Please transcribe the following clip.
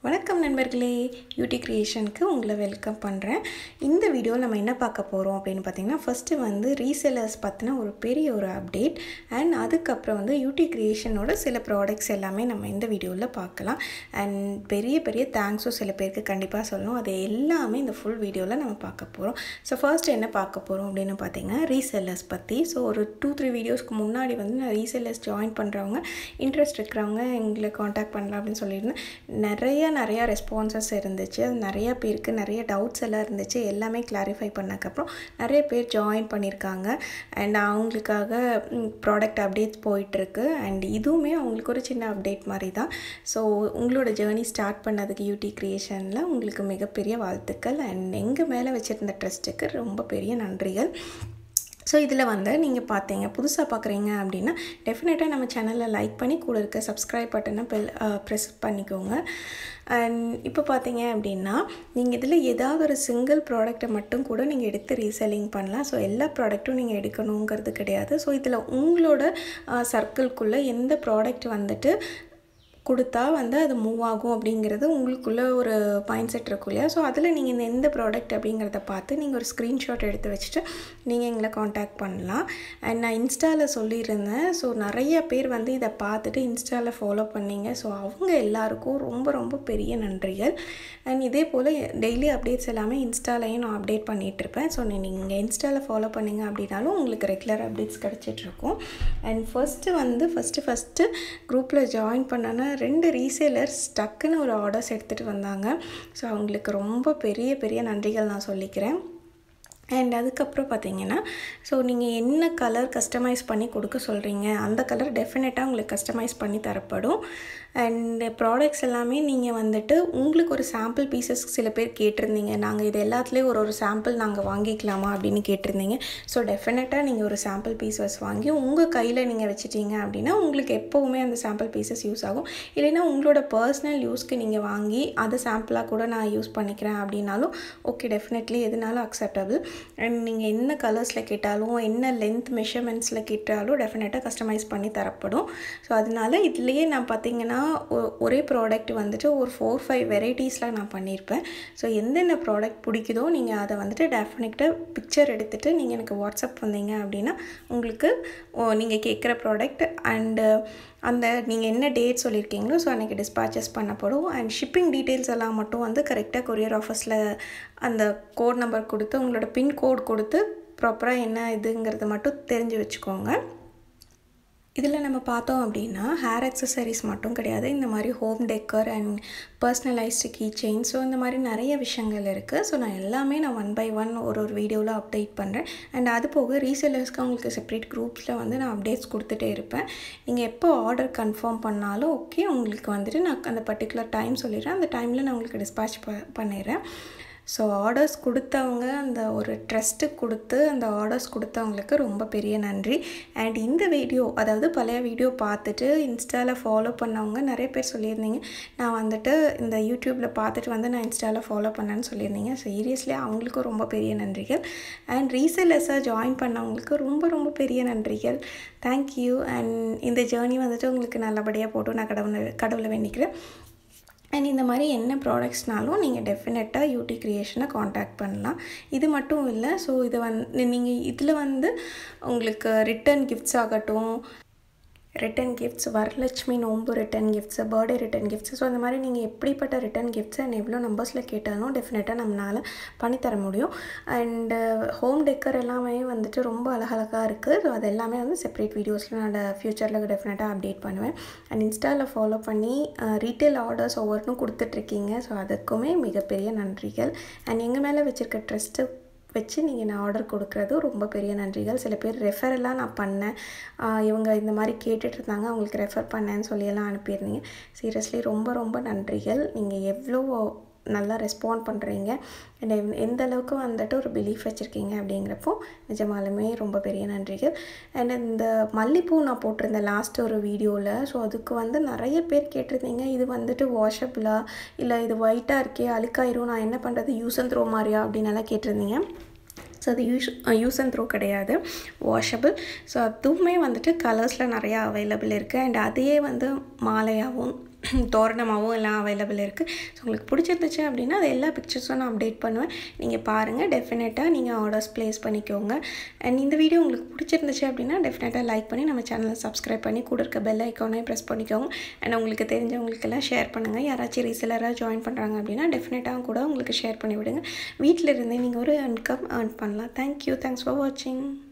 வணக்கம் நண்பர்களே யூடி கிரியேஷனுக்கு உங்களை வெல்கம் பண்ணுறேன் இந்த வீடியோவில் நம்ம என்ன பார்க்க போகிறோம் அப்படின்னு பார்த்தீங்கன்னா ஃபஸ்ட்டு வந்து ரீசெல்லர்ஸ் பற்றின ஒரு பெரிய ஒரு அப்டேட் அண்ட் அதுக்கப்புறம் வந்து யூடி கிரியேஷனோட சில ப்ராடக்ட்ஸ் எல்லாமே நம்ம இந்த வீடியோவில் பார்க்கலாம் அண்ட் பெரிய பெரிய தேங்க்ஸும் சில பேருக்கு கண்டிப்பாக சொல்லணும் அது எல்லாமே இந்த ஃபுல் வீடியோவில் நம்ம பார்க்க போகிறோம் ஸோ ஃபர்ஸ்ட் என்ன பார்க்க போகிறோம் அப்படின்னு பார்த்தீங்கன்னா ரீசெல்லர்ஸ் பற்றி ஸோ ஒரு டூ த்ரீ வீடியோஸ்க்கு முன்னாடி வந்து நான் ரீசெல்லர்ஸ் ஜாயின் பண்ணுறவங்க இன்ட்ரெஸ்ட் இருக்கிறவங்க எங்களை காண்டாக்ட் பண்ணலாம் அப்படின்னு சொல்லியிருந்தேன் நிறைய நிறையா ரெஸ்பான்சஸ் இருந்துச்சு அது நிறைய பேருக்கு நிறைய டவுட்ஸ் எல்லாம் இருந்துச்சு எல்லாமே கிளாரிஃபை பண்ணக்கப்புறம் நிறைய பேர் ஜாயின் பண்ணியிருக்காங்க அண்ட் அவங்களுக்காக ப்ராடக்ட் அப்டேட்ஸ் போயிட்டுருக்கு அண்ட் இதுவுமே அவங்களுக்கு ஒரு சின்ன அப்டேட் மாதிரி தான் ஸோ உங்களோட ஜேர்னி ஸ்டார்ட் பண்ணதுக்கு யூடி க்ரியேஷனில் உங்களுக்கு மிகப்பெரிய வாழ்த்துக்கள் அண்ட் எங்கள் மேலே வச்சுருந்த ட்ரஸ்ட்டுக்கு ரொம்ப பெரிய நன்றிகள் ஸோ இதில் வந்து நீங்கள் பார்த்தீங்க புதுசாக பார்க்குறீங்க அப்படின்னா டெஃபினட்டாக நம்ம சேனலில் லைக் பண்ணி கூட இருக்க சப்ஸ்கிரைப் பட்டனை பெல் ப்ரெஸ் பண்ணிக்கோங்க அண்ட் இப்போ பார்த்தீங்க அப்படின்னா நீங்கள் இதில் ஏதாவது ஒரு சிங்கிள் ப்ராடக்ட்டை மட்டும் கூட நீங்கள் எடுத்து ரீசெல்லிங் பண்ணலாம் ஸோ எல்லா ப்ராடக்ட்டும் நீங்கள் எடுக்கணுங்கிறது கிடையாது ஸோ இதில் உங்களோட சர்க்கிள்குள்ளே எந்த ப்ராடக்ட் வந்துட்டு கொடுத்தா வந்து அது மூவ் ஆகும் அப்படிங்கிறது உங்களுக்குள்ளே ஒரு மைண்ட் செட் இருக்கும் இல்லையா ஸோ அதில் நீங்கள் இந்த எந்த ப்ராடக்ட் அப்படிங்கிறத பார்த்து நீங்கள் ஒரு ஸ்க்ரீன்ஷாட் எடுத்து வச்சுட்டு நீங்கள் எங்களை காண்டாக்ட் பண்ணலாம் அண்ட் நான் இன்ஸ்டாவில் சொல்லியிருந்தேன் ஸோ நிறைய பேர் வந்து இதை பார்த்துட்டு இன்ஸ்டாவில் ஃபாலோ பண்ணீங்க ஸோ அவங்க எல்லாருக்கும் ரொம்ப ரொம்ப பெரிய நன்றிகள் அண்ட் இதே போல் டெய்லி அப்டேட்ஸ் எல்லாமே இன்ஸ்டாலையும் நான் அப்டேட் பண்ணிகிட்ருப்பேன் ஸோ நீங்கள் இன்ஸ்டாவில் ஃபாலோ பண்ணிங்க அப்படின்னாலும் உங்களுக்கு ரெகுலர் அப்டேட்ஸ் கிடச்சிட்ருக்கும் அண்ட் ஃபஸ்ட்டு வந்து ஃபஸ்ட்டு ஃபஸ்ட்டு குரூப்பில் ஜாயின் பண்ணனா ரெண்டு ரீசேலர்ஸ் டக்குன்னு ஒரு ஆர்டர்ஸ் எடுத்துகிட்டு வந்தாங்க ஸோ அவங்களுக்கு ரொம்ப பெரிய பெரிய நன்றிகள் நான் சொல்லிக்கிறேன் அண்ட் அதுக்கப்புறம் பார்த்தீங்கன்னா ஸோ நீங்கள் என்ன கலர் கஸ்டமைஸ் பண்ணி கொடுக்க சொல்கிறீங்க அந்த கலர் டெஃபினட்டாக உங்களுக்கு கஸ்டமைஸ் பண்ணி தரப்படும் அண்ட் ப்ராடக்ட்ஸ் எல்லாமே நீங்கள் வந்துட்டு உங்களுக்கு ஒரு சாம்பிள் பீசஸ் சில பேர் கேட்டிருந்தீங்க நாங்கள் இது எல்லாத்துலேயும் ஒரு ஒரு சாம்பிள் நாங்கள் வாங்கிக்கலாமா அப்படின்னு கேட்டிருந்தீங்க ஸோ டெஃபினட்டாக நீங்கள் ஒரு சாம்பிள் பீசஸ் வாங்கி உங்கள் கையில் நீங்கள் வச்சுட்டீங்க அப்படின்னா உங்களுக்கு எப்போவுமே அந்த சாம்பிள் பீசஸ் யூஸ் ஆகும் இல்லைன்னா உங்களோட பர்சனல் யூஸ்க்கு நீங்கள் வாங்கி அதை சாம்பிளாக கூட நான் யூஸ் பண்ணிக்கிறேன் அப்படின்னாலும் ஓகே டெஃபினெட்லி எதுனாலும் அக்செப்டபிள் அண்ட் நீங்கள் என்ன கலர்ஸில் கேட்டாலும் என்ன லென்த் மெஷர்மெண்ட்ஸில் கேட்டாலும் டெஃபினட்டாக கஸ்டமைஸ் பண்ணி தரப்படும் ஸோ அதனால இதுலேயே நான் பார்த்தீங்கன்னா ஒரே ப்ராடக்ட் வந்துட்டு ஒரு ஃபோர் ஃபைவ் வெரைட்டிஸில் நான் பண்ணியிருப்பேன் ஸோ எந்தெந்த ப்ராடக்ட் பிடிக்குதோ நீங்கள் அதை வந்துட்டு டெஃபினட்டாக பிக்சர் எடுத்துகிட்டு நீங்கள் எனக்கு வாட்ஸ்அப் வந்தீங்க அப்படின்னா உங்களுக்கு நீங்கள் கேட்குற ப்ராடக்ட் அண்டு அந்த நீங்கள் என்ன டேட் சொல்லியிருக்கீங்களோ ஸோ அன்றைக்கி டிஸ்பேச்சஸ் பண்ணப்படும் அண்ட் ஷிப்பிங் டீட்டெயில்ஸ் எல்லாம் மட்டும் வந்து கரெக்டாக கொரியர் ஆஃபீஸில் அந்த கோட் நம்பர் கொடுத்து உங்களோட பின் கோட் கொடுத்து ப்ராப்பராக என்ன இதுங்கிறத மட்டும் தெரிஞ்சு வச்சுக்கோங்க இதில் நம்ம பார்த்தோம் அப்படின்னா ஹேர் அக்சசரிஸ் மட்டும் கிடையாது இந்த மாதிரி home decor and personalised key chain so இந்த மாதிரி நிறைய விஷயங்கள் இருக்குது ஸோ நான் எல்லாமே நான் ஒன் பை ஒன் ஒரு ஒரு வீடியோவில் அப்டேட் பண்ணுறேன் அண்ட் அது போக ரீசெல்லர்ஸ்க்கு அவங்களுக்கு செப்பரேட் குரூப்ஸில் வந்து நான் அப்டேட்ஸ் கொடுத்துட்டே இருப்பேன் நீங்கள் எப்போ ஆர்டர் கன்ஃபார்ம் பண்ணாலும் ஓகே உங்களுக்கு வந்துட்டு நான் அந்த பர்டிகுலர் டைம் சொல்லிடுறேன் அந்த டைமில் நான் உங்களுக்கு டிஸ்பேச் ப பண்ணிடுறேன் ஸோ ஆர்டர்ஸ் கொடுத்தவங்க அந்த ஒரு ட்ரஸ்ட்டு கொடுத்து அந்த ஆர்டர்ஸ் கொடுத்தவங்களுக்கு ரொம்ப பெரிய நன்றி அண்ட் இந்த வீடியோ அதாவது பழைய வீடியோ பார்த்துட்டு இன்ஸ்டாவில் ஃபாலோ பண்ணவங்க நிறைய பேர் சொல்லியிருந்தீங்க நான் வந்துட்டு இந்த யூடியூப்பில் பார்த்துட்டு வந்து நான் இன்ஸ்டாவில் ஃபாலோ பண்ணேன்னு சொல்லியிருந்தீங்க சீரியஸ்லி அவங்களுக்கும் ரொம்ப பெரிய நன்றிகள் அண்ட் ரீசெல்லர்ஸாக ஜாயின் பண்ணவங்களுக்கு ரொம்ப ரொம்ப பெரிய நன்றிகள் தேங்க்யூ அண்ட் இந்த ஜேர்னி வந்துட்டு உங்களுக்கு நல்லபடியாக போட்டு நான் கடவுளை கடவுளை வேண்டிக்கிறேன் அண்ட் இந்த மாதிரி என்ன ப்ராடக்ட்ஸ்னாலும் நீங்கள் டெஃபினட்டாக யூடி க்ரியேஷனை காண்டாக்ட் பண்ணலாம் இது மட்டும் இல்லை ஸோ இது வந்து நீங்கள் இதில் வந்து உங்களுக்கு ரிட்டன் கிஃப்ட்ஸ் ஆகட்டும் ரிட்டன் கிஃப்ட்ஸ் வரலட்சுமி நோம்பு return gifts birthday return gifts so அந்த மாதிரி நீங்கள் எப்படிப்பட்ட ரிட்டன் கிஃப்ட்ஸ் அண்ட் எவ்வளோ நம்பர்ஸில் கேட்டாலும் டெஃபினட்டாக நம்மளால் பண்ணித்தர முடியும் அண்டு ஹோம் டெக்கர் எல்லாமே வந்துட்டு ரொம்ப அழகழகாக இருக்குது ஸோ அது எல்லாமே வந்து செப்பரேட் வீடியோஸில் நான் ஃப்யூச்சரில் டெஃபினட்டாக அப்டேட் பண்ணுவேன் அண்ட் இன்ஸ்டாவில் ஃபாலோ பண்ணி ரீட்டைல் ஆர்டர்ஸ் ஒவ்வொருத்தரும் கொடுத்துட்ருக்கீங்க ஸோ அதுக்குமே மிகப்பெரிய நன்றிகள் அண்ட் எங்கள் மேலே வச்சுருக்க ட்ரஸ்ட்டு வச்சு நீங்கள் நான் ஆர்டர் கொடுக்குறது ரொம்ப பெரிய நன்றிகள் சில பேர் ரெஃபரெல்லாம் நான் பண்ணேன் இவங்க இந்த மாதிரி கேட்டுட்டு இருந்தாங்க அவங்களுக்கு ரெஃபர் பண்ணேன்னு சொல்லியெல்லாம் அனுப்பியிருந்தீங்க சீரியஸ்லி ரொம்ப ரொம்ப நன்றிகள் நீங்கள் எவ்வளோ நல்லா ரெஸ்பாண்ட் பண்ணுறீங்க அண்ட் எந்த அளவுக்கு வந்துட்டு ஒரு பிலீஃப் வச்சுருக்கீங்க அப்படிங்கிறப்போ நிஜமாலுமே ரொம்ப பெரிய நன்றிகள் அண்ட் இந்த மல்லிப்பூ நான் போட்டிருந்தேன் லாஸ்ட் ஒரு வீடியோவில் ஸோ அதுக்கு வந்து நிறைய பேர் கேட்டிருந்தீங்க இது வந்துட்டு வாஷபிளா இல்லை இது ஒயிட்டாக இருக்கே அழுக்காயிரும் நான் என்ன பண்ணுறது யூஸ் அண்ட் த்ரோ மாதிரியா அப்படின்னு எல்லாம் கேட்டிருந்தீங்க ஸோ அது யூஸ் யூஸ் அண்ட் த்ரோ கிடையாது வாஷபிள் ஸோ அதுவுமே வந்துட்டு கலர்ஸில் நிறையா அவைலபிள் இருக்குது அண்ட் அதையே வந்து மாலையாகவும் தோரணமாகவும் எல்லாம் அவைலபிள் இருக்குது ஸோ உங்களுக்கு பிடிச்சிருந்துச்சு அப்படின்னா அது எல்லா பிக்சர்ஸும் நான் அப்டேட் பண்ணுவேன் நீங்கள் பாருங்கள் டெஃபினட்டாக நீங்கள் ஆர்டர்ஸ் ப்ளேஸ் பண்ணிக்கோங்க அண்ட் இந்த வீடியோ உங்களுக்கு பிடிச்சிருந்துச்சு அப்படின்னா டெஃபினட்டாக லைக் பண்ணி நம்ம சேனலை சப்ஸ்கிரைப் பண்ணி கூட இருக்க பெல் ஐக்கானையும் ப்ரெஸ் பண்ணிக்கோங்க அண்ட் உங்களுக்கு தெரிஞ்சவங்களுக்கெல்லாம் ஷேர் பண்ணுங்கள் யாராச்சும் ரீசெலராக ஜாயின் பண்ணுறாங்க அப்படின்னா டெஃபினட்டாக கூட உங்களுக்கு ஷேர் பண்ணி விடுங்க வீட்டில் இருந்தே நீங்கள் ஒரு இன்கம் ஏர்ன் பண்ணலாம் தேங்க்யூ தேங்க்ஸ் ஃபார் வாட்சிங்